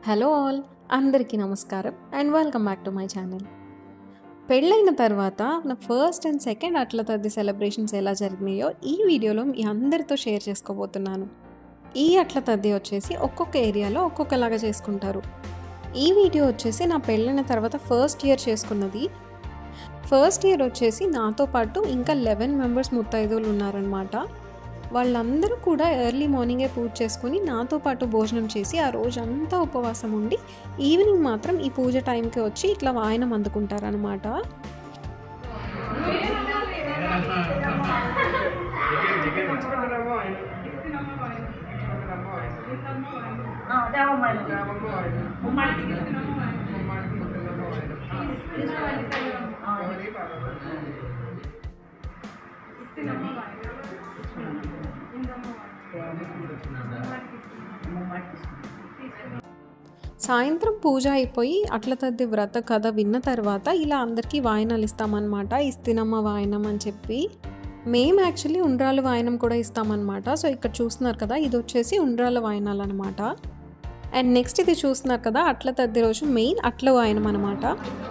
hello all అందరికీ నమస్కారం and welcome back to my channel పెళ్ళైన తర్వాత నా ఫస్ట్ అండ్ సెకండ్ అట్ల తద్ది సెలబ్రేషన్స్ ఎలా జరిగినాయో ఈ వీడియోలో మీ అందరితో షేర్ చేసుకోబోతున్నాను ఈ అట్ల తద్ది వచ్చేసి ఒక్కొక్క ఏరియాలో ఒక్కొక్కలాగా చేసుకుంటారు ఈ వీడియో వచ్చేసి నా పెళ్ళైన తర్వాత ఫస్ట్ ఇయర్ చేసుకున్నది ఫస్ట్ ఇయర్ వచ్చేసి నాతో పాటు ఇంకా లెవెన్ మెంబర్స్ ముత్తైదువులు ఉన్నారనమాట వాళ్ళందరూ కూడా ఎర్లీ మార్నింగే పూజ చేసుకొని నాతో పాటు భోజనం చేసి ఆ రోజంతా ఉపవాసం ఉండి ఈవినింగ్ మాత్రం ఈ పూజ టైంకి వచ్చి ఇట్లా వాయనం అందుకుంటారనమాట సాయంత్రం పూజ అయిపోయి అట్ల తద్ది వ్రత కథ విన్న తర్వాత ఇలా అందరికీ వాయనాలు ఇస్తామన్నమాట ఇస్తినమ్మ వాయనం అని చెప్పి మేము యాక్చువల్లీ ఉండ్రాలు వాయనం కూడా ఇస్తామన్నమాట సో ఇక్కడ చూస్తున్నారు కదా ఇది వచ్చేసి ఉండ్రాల వాయనాలు అనమాట అండ్ నెక్స్ట్ ఇది చూస్తున్నారు కదా అట్ల తద్ది రోజు మెయిన్ అట్ల వాయనం అనమాట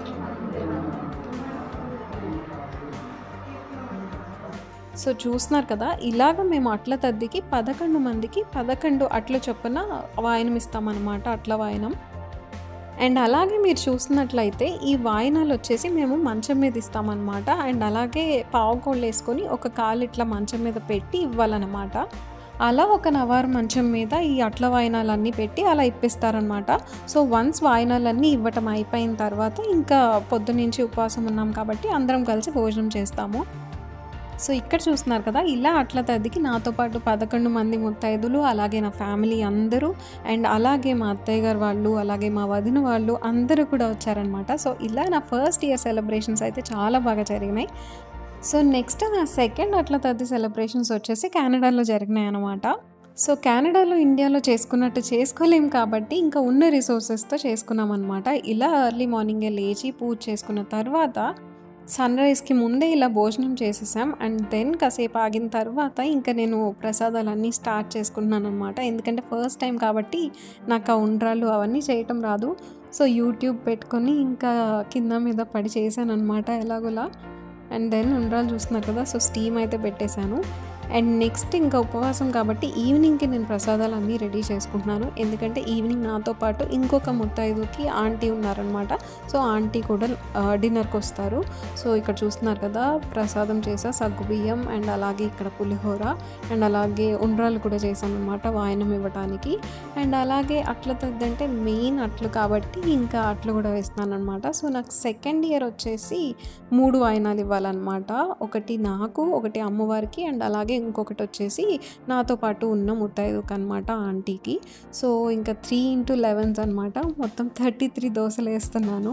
సో చూస్తున్నారు కదా ఇలాగ మేము అట్ల తద్దికి పదకొండు మందికి పదకొండు అట్ల చొప్పున వాయనం ఇస్తామన్నమాట అట్ల వాయనం అండ్ అలాగే మీరు చూస్తున్నట్లయితే ఈ వాయనాలు వచ్చేసి మేము మంచం మీద ఇస్తామన్నమాట అండ్ అలాగే పావుకోళ్ళు వేసుకొని ఒక కాలు ఇట్లా మంచం మీద పెట్టి ఇవ్వాలన్నమాట అలా ఒక నవారు మంచం మీద ఈ అట్ల వాయనాలన్నీ పెట్టి అలా ఇప్పిస్తారనమాట సో వన్స్ వాయనాలన్నీ ఇవ్వటం అయిపోయిన తర్వాత ఇంకా పొద్దునుంచి ఉపవాసం ఉన్నాం కాబట్టి అందరం కలిసి భోజనం చేస్తాము సో ఇక్కడ చూస్తున్నారు కదా ఇలా అట్ల తద్దికి నాతో పాటు పదకొండు మంది ముత్తైదులు అలాగే నా ఫ్యామిలీ అందరూ అండ్ అలాగే మా అత్తయ్య గారు వాళ్ళు అలాగే మా వదిన వాళ్ళు అందరూ కూడా వచ్చారనమాట సో ఇలా నా ఫస్ట్ ఇయర్ సెలబ్రేషన్స్ అయితే చాలా బాగా జరిగినాయి సో నెక్స్ట్ నా సెకండ్ అట్ల తద్ది సెలబ్రేషన్స్ వచ్చేసి కెనడాలో జరిగినాయి అనమాట సో కెనడాలో ఇండియాలో చేసుకున్నట్టు చేసుకోలేం కాబట్టి ఇంకా ఉన్న రిసోర్సెస్తో చేసుకున్నాం అనమాట ఇలా ఎర్లీ మార్నింగే లేచి పూజ చేసుకున్న తర్వాత సన్ రైజ్కి ముందే ఇలా భోజనం చేసేసాం అండ్ దెన్ కాసేపు ఆగిన తర్వాత ఇంకా నేను ప్రసాదాలన్నీ స్టార్ట్ చేసుకుంటున్నాను అనమాట ఎందుకంటే ఫస్ట్ టైం కాబట్టి నాకు ఆ ఉండ్రాలు అవన్నీ చేయటం రాదు సో యూట్యూబ్ పెట్టుకొని ఇంకా కింద మీద పడి చేశాను అనమాట ఎలాగోలా అండ్ దెన్ ఉండ్రాలు చూస్తున్నారు కదా సో స్టీమ్ అయితే పెట్టేశాను అండ్ నెక్స్ట్ ఇంకా ఉపవాసం కాబట్టి ఈవినింగ్కి నేను ప్రసాదాలు అన్నీ రెడీ చేసుకుంటున్నాను ఎందుకంటే ఈవినింగ్ నాతో పాటు ఇంకొక ముత్తైదుకి ఆంటీ ఉన్నారనమాట సో ఆంటీ కూడా డిన్నర్కి వస్తారు సో ఇక్కడ చూస్తున్నారు కదా ప్రసాదం చేసా సగ్గు బియ్యం అండ్ అలాగే ఇక్కడ పులిహోర అండ్ అలాగే ఉండ్రాలు కూడా చేశాను అనమాట వాయనం ఇవ్వడానికి అండ్ అలాగే అట్ల తద్దంటే మెయిన్ అట్లు కాబట్టి ఇంకా అట్లు కూడా వేస్తాను అనమాట సో నాకు సెకండ్ ఇయర్ వచ్చేసి మూడు వాయనాలు ఇవ్వాలన్నమాట ఒకటి నాకు ఒకటి అమ్మవారికి అండ్ అలాగే ఇంకొకటి వచ్చేసి నాతో పాటు ఉన్న ముత్తైదుకు అనమాట ఆంటీకి సో ఇంకా త్రీ ఇంటూ లెవెన్స్ అనమాట మొత్తం థర్టీ త్రీ దోశలు వేస్తున్నాను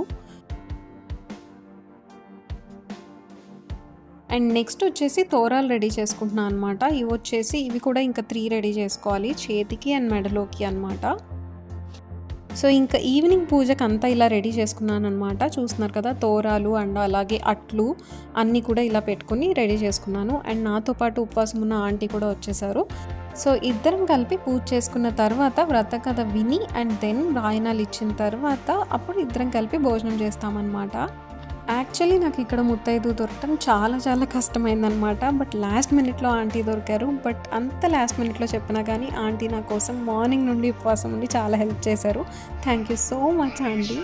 అండ్ నెక్స్ట్ వచ్చేసి తోరాలు రెడీ చేసుకుంటున్నాను అనమాట ఇవి వచ్చేసి ఇవి కూడా ఇంకా త్రీ రెడీ చేసుకోవాలి చేతికి అండ్ మెడలోకి అనమాట సో ఇంకా ఈవినింగ్ పూజకి అంతా ఇలా రెడీ చేసుకున్నాను అనమాట చూస్తున్నారు కదా తోరాలు అండ్ అలాగే అట్లు అన్నీ కూడా ఇలా పెట్టుకుని రెడీ చేసుకున్నాను అండ్ నాతో పాటు ఉపవాసం ఉన్న ఆంటీ కూడా వచ్చేసారు సో ఇద్దరం కలిపి పూజ చేసుకున్న తర్వాత వ్రత కథ విని అండ్ దెన్ వాయనాలు ఇచ్చిన తర్వాత అప్పుడు ఇద్దరం కలిపి భోజనం చేస్తామన్నమాట యాక్చువల్లీ నాకు ఇక్కడ ముత్తైదు దొరకటం చాలా చాలా కష్టమైందనమాట బట్ లాస్ట్ మినిట్లో ఆంటీ దొరికారు బట్ అంత లాస్ట్ మినిట్లో చెప్పినా కానీ ఆంటీ నా కోసం మార్నింగ్ నుండి ఉపవాసం నుండి చాలా హెల్ప్ చేశారు thank you so much aunty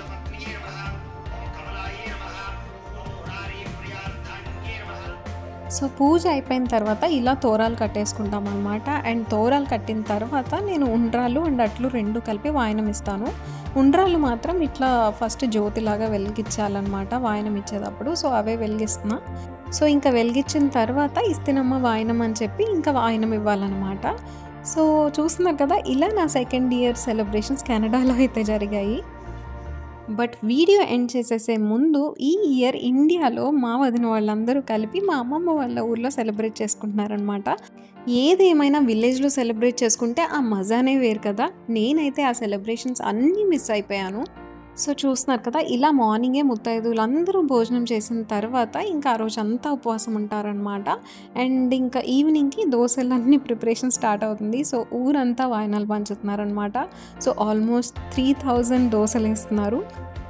so పూజ అయిపోయిన తర్వాత ఇలా తోరాలు కట్టేసుకుంటాం అనమాట అండ్ తోరాలు కట్టిన తర్వాత నేను ఉండ్రాలు అండ్ అట్లు రెండు కలిపి వాయనం ఇస్తాను ఉండ్రాలు మాత్రం ఇట్లా ఫస్ట్ జ్యోతిలాగా వెలిగించాలన్నమాట వాయనం ఇచ్చేటప్పుడు సో అవే వెలిగిస్తున్నా సో ఇంకా వెలిగించిన తర్వాత ఇస్తినమ్మ వాయనం అని చెప్పి ఇంకా వాయనం ఇవ్వాలన్నమాట సో చూస్తున్నారు కదా ఇలా నా సెకండ్ ఇయర్ సెలబ్రేషన్స్ కెనడాలో అయితే జరిగాయి బట్ వీడియో ఎండ్ చేసేసే ముందు ఈ ఇయర్ ఇండియాలో మా వదిన వాళ్ళందరూ కలిపి మా అమ్మమ్మ వాళ్ళ ఊర్లో సెలబ్రేట్ చేసుకుంటున్నారనమాట ఏది ఏమైనా విలేజ్లో సెలబ్రేట్ చేసుకుంటే ఆ మజానే వేరు కదా నేనైతే ఆ సెలబ్రేషన్స్ అన్నీ మిస్ అయిపోయాను సో చూస్తున్నారు కదా ఇలా మార్నింగే ముత్తైదువులు అందరూ భోజనం చేసిన తర్వాత ఇంకా ఆ రోజు అంతా ఉపవాసం ఉంటారనమాట అండ్ ఇంకా ఈవినింగ్కి దోశలన్నీ ప్రిపరేషన్ స్టార్ట్ అవుతుంది సో ఊరంతా వాయనాలు పంచుతున్నారనమాట సో ఆల్మోస్ట్ త్రీ థౌజండ్ దోశలు వేస్తున్నారు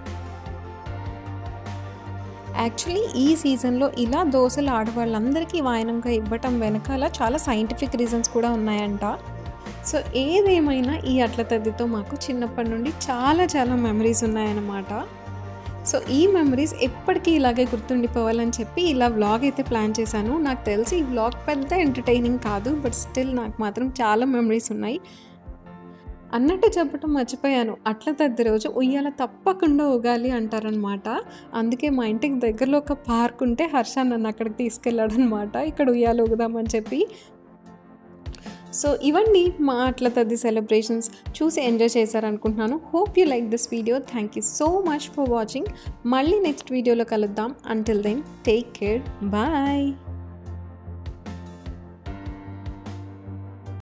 యాక్చువల్లీ ఈ సీజన్లో ఇలా దోశలు ఆడవాళ్ళందరికీ వాయనంగా ఇవ్వటం వెనకాల చాలా సైంటిఫిక్ రీజన్స్ కూడా ఉన్నాయంట సో ఏదేమైనా ఈ అట్ల తద్దితో మాకు చిన్నప్పటి నుండి చాలా చాలా మెమరీస్ ఉన్నాయన్నమాట సో ఈ మెమరీస్ ఎప్పటికీ ఇలాగే గుర్తుండిపోవాలని చెప్పి ఇలా వ్లాగ్ అయితే ప్లాన్ చేశాను నాకు తెలిసి ఈ వ్లాగ్ పెద్ద ఎంటర్టైనింగ్ కాదు బట్ స్టిల్ నాకు మాత్రం చాలా మెమరీస్ ఉన్నాయి అన్నట్టు చెప్పటం మర్చిపోయాను అట్ల తద్ది రోజు ఉయ్యాల తప్పకుండా ఊగాలి అంటారనమాట అందుకే మా ఇంటికి దగ్గరలో ఒక పార్క్ ఉంటే హర్ష నన్ను అక్కడికి తీసుకెళ్ళాడు అనమాట ఇక్కడ ఉయ్యాల ఊగుదామని చెప్పి సో ఇవన్నీ మా అట్ల తద్ది సెలబ్రేషన్స్ చూసి ఎంజాయ్ చేశారనుకుంటున్నాను hope you like this video thank you so much for watching మళ్ళీ నెక్స్ట్ వీడియోలో కలుద్దాం until then take care bye